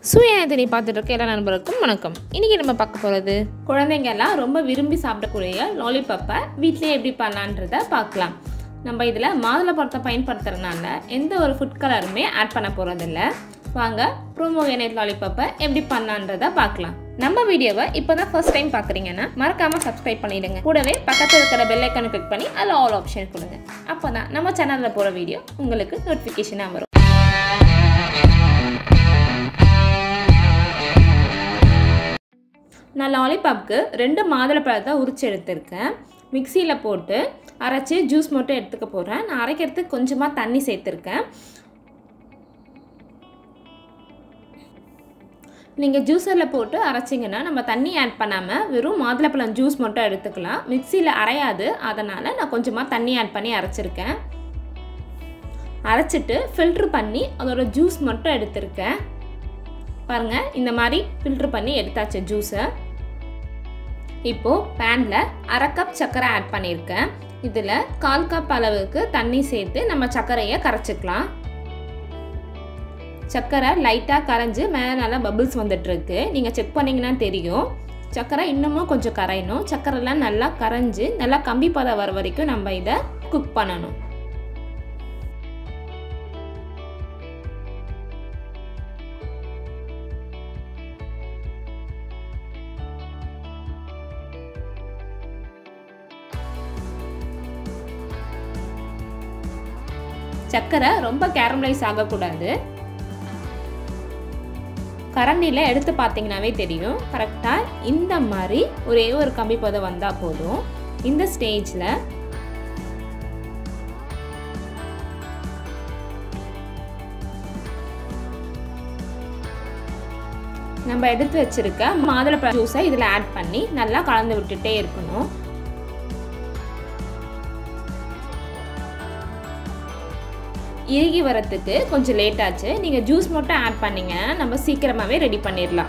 சுயநலத்தினை பார்த்துட்டு இருக்க எல்லா நண்பருக்கும் வணக்கம் இன்றைக்கி நம்ம பார்க்க போகிறது குழந்தைங்க எல்லாம் ரொம்ப விரும்பி சாப்பிடக்கூடிய லாலிபப்பை வீட்டிலே எப்படி பண்ணலான்றத பார்க்கலாம் நம்ம இதில் மாதுளை பழத்தை பயன்படுத்துறதுனால எந்த ஒரு ஃபுட் கலருமே ஆட் பண்ண போகிறதில்ல வாங்க ப்ரோமோகனேட் லாலிபப்பை எப்படி பண்ணலான்றத பார்க்கலாம் நம்ம வீடியோவை இப்போ தான் ஃபர்ஸ்ட் டைம் பார்க்குறீங்கன்னா மறக்காமல் சப்ஸ்கிரைப் பண்ணிடுங்க கூடவே பக்கத்தில் இருக்கிற பெல் ஐக்கானை கிளிக் பண்ணி அதில் ஆல் ஆப்ஷன் கொடுங்க அப்போ தான் நம்ம சேனலில் போகிற வீடியோ உங்களுக்கு நோட்டிஃபிகேஷனாக வரும் நான் லாலிபாப்க்கு ரெண்டு மாதுளப்பழத்தை உரிச்சு எடுத்திருக்கேன் மிக்சியில் போட்டு அரைச்சி ஜூஸ் மட்டும் எடுத்துக்க போகிறேன் நான் அரைக்கிறதுக்கு கொஞ்சமாக தண்ணி சேர்த்துருக்கேன் நீங்கள் ஜூஸரில் போட்டு அரைச்சிங்கன்னா நம்ம தண்ணி ஆட் பண்ணாமல் வெறும் மாதுளப்பழம் ஜூஸ் மட்டும் எடுத்துக்கலாம் மிக்சியில் அரையாது அதனால் நான் கொஞ்சமாக தண்ணி ஆட் பண்ணி அரைச்சிருக்கேன் அரைச்சிட்டு ஃபில்ட்ரு பண்ணி அதோட ஜூஸ் மட்டும் எடுத்திருக்கேன் பாருங்கள் இந்த மாதிரி ஃபில்ட்ரு பண்ணி எடுத்தாச்சு ஜூஸை இப்போது பேனில் அரை கப் சர்க்கரை ஆட் பண்ணியிருக்கேன் இதில் கால் கப் அளவுக்கு தண்ணி சேர்த்து நம்ம சர்க்கரையை கரைச்சிக்கலாம் சர்க்கரை லைட்டாக கரைஞ்சி மேலே நல்லா பபிள்ஸ் வந்துட்டுருக்கு நீங்கள் செக் பண்ணிங்கன்னா தெரியும் சர்க்கரை இன்னமும் கொஞ்சம் கரையணும் சர்க்கரைலாம் நல்லா கரைஞ்சி நல்லா கம்பி பதம் வர வரைக்கும் நம்ம இதை குக் பண்ணணும் சர்க்கரை ரொம்ப கேரமலைஸ் ஆகக்கூடாது கரண்டியில் எடுத்து பார்த்தீங்கன்னாவே தெரியும் கரெக்டாக இந்த மாதிரி ஒரே ஒரு கம்பி பதம் வந்தால் போதும் இந்த ஸ்டேஜில் நம்ம எடுத்து வச்சிருக்க மாதுளை ஜூஸை இதில் ஆட் பண்ணி நல்லா கலந்து விட்டுட்டே இருக்கணும் இறுகி வரத்துக்கு கொஞ்சம் லேட் ஆச்சு நீங்கள் ஜூஸ் மட்டும் ஆட் பண்ணிங்கன்னா நம்ம சீக்கிரமாகவே ரெடி பண்ணிடலாம்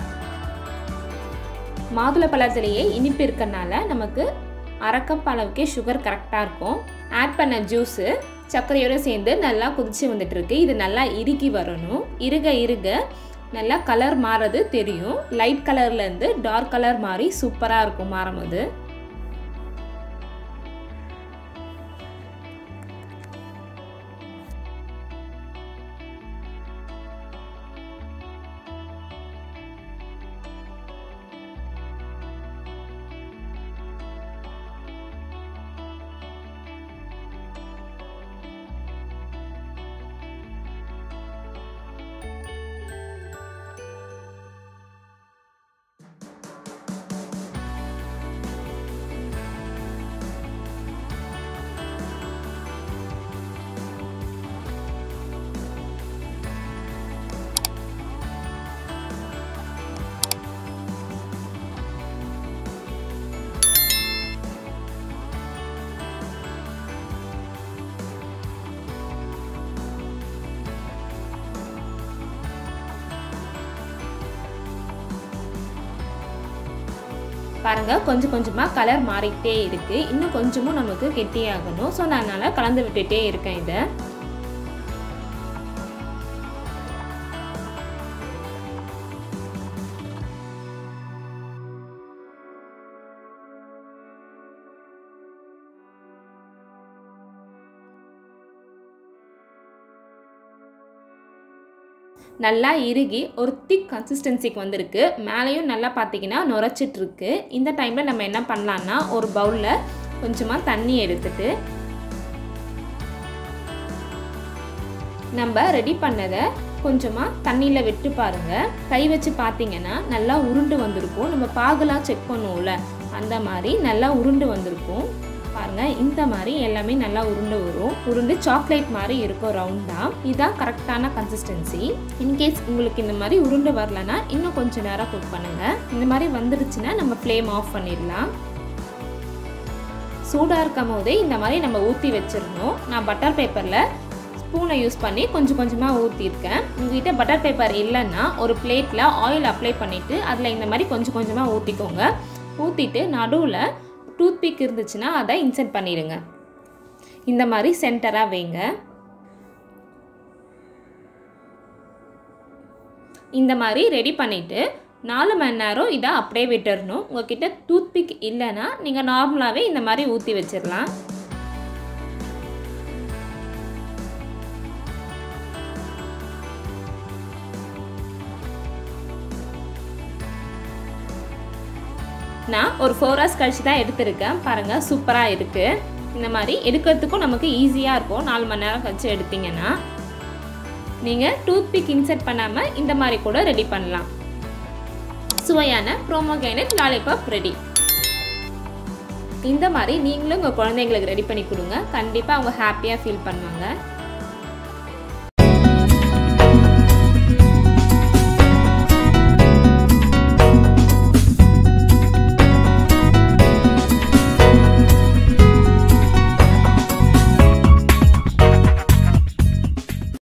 மாதுளை பழத்துலேயே இனிப்பு இருக்கறனால நமக்கு அரை கப் அளவுக்கே சுகர் கரெக்டாக இருக்கும் ஆட் பண்ண ஜூஸு சர்க்கரையோடு சேர்ந்து நல்லா குதிச்சு வந்துட்டு இருக்கு இது நல்லா இறுகி வரணும் இறுக இறுக நல்லா கலர் மாறது தெரியும் லைட் கலர்லேருந்து டார்க் கலர் மாதிரி சூப்பராக இருக்கும் மாறும்போது பாருங்கள் கொஞ்சம் கொஞ்சமாக கலர் மாறிக்கிட்டே இருக்குது இன்னும் கொஞ்சமும் நமக்கு கெட்டியாகணும் ஸோ நான் அதனால் கலந்து விட்டுட்டே இருக்கேன் இதை நல்லா இறுகி ஒரு திக் கன்சிஸ்டன்சிக்கு வந்திருக்கு மேலேயும் நல்லா பார்த்தீங்கன்னா நுரைச்சிட்ருக்கு இந்த டைமில் நம்ம என்ன பண்ணலான்னா ஒரு பவுலில் கொஞ்சமாக தண்ணி எடுத்துட்டு நம்ம ரெடி பண்ணதை கொஞ்சமாக தண்ணியில் விட்டு பாருங்கள் கை வச்சு பார்த்தீங்கன்னா நல்லா உருண்டு வந்திருக்கும் நம்ம பாகுலாம் செக் பண்ணுவோம்ல அந்த மாதிரி நல்லா உருண்டு வந்திருக்கும் பாருங்கள் இந்த மாதிரி எல்லாமே நல்லா உருண்டு வரும் உருண்டு சாக்லேட் மாதிரி இருக்கும் ரவுண்டாக இதுதான் கரெக்டான கன்சிஸ்டன்சி இன்கேஸ் உங்களுக்கு இந்த மாதிரி உருண்டு வரலன்னா இன்னும் கொஞ்சம் நேரம் குக் பண்ணுங்கள் இந்த மாதிரி வந்துடுச்சுன்னா நம்ம ஃப்ளேம் ஆஃப் பண்ணிடலாம் சூடாக இருக்கும் போதே இந்த மாதிரி நம்ம ஊற்றி வச்சிடணும் நான் பட்டர் பேப்பரில் ஸ்பூனை யூஸ் பண்ணி கொஞ்சம் கொஞ்சமாக ஊற்றிருக்கேன் உங்ககிட்ட பட்டர் பேப்பர் இல்லைன்னா ஒரு பிளேட்டில் ஆயில் அப்ளை பண்ணிவிட்டு அதில் இந்த மாதிரி கொஞ்சம் கொஞ்சமாக ஊற்றிக்கோங்க ஊற்றிட்டு நடுவில் டூத்பிக் இருந்துச்சுன்னா அதை இன்செர்ட் பண்ணிடுங்க இந்த மாதிரி சென்டராக வைங்க இந்த மாதிரி ரெடி பண்ணிவிட்டு நாலு மணி நேரம் இதை அப்படியே விட்டுறணும் உங்ககிட்ட டூத்பிக் இல்லைன்னா நீங்கள் நார்மலாகவே இந்த மாதிரி ஊற்றி வச்சிடலாம் நான் ஒரு ஃபோர் ஹவர்ஸ் கழிச்சு தான் எடுத்திருக்கேன் பாருங்கள் சூப்பராக இருக்குது இந்த மாதிரி எடுக்கிறதுக்கும் நமக்கு ஈஸியாக இருக்கும் நாலு மணி நேரம் கழிச்சு எடுத்தீங்கன்னா நீங்கள் டூத்பிக் இன்செர்ட் பண்ணாமல் இந்த மாதிரி கூட ரெடி பண்ணலாம் சுவையான ப்ரோமோகைனட் லாலிபாப் ரெடி இந்த மாதிரி நீங்களும் உங்கள் குழந்தைங்களுக்கு ரெடி பண்ணி கொடுங்க கண்டிப்பாக அவங்க ஹாப்பியாக ஃபீல் பண்ணுவாங்க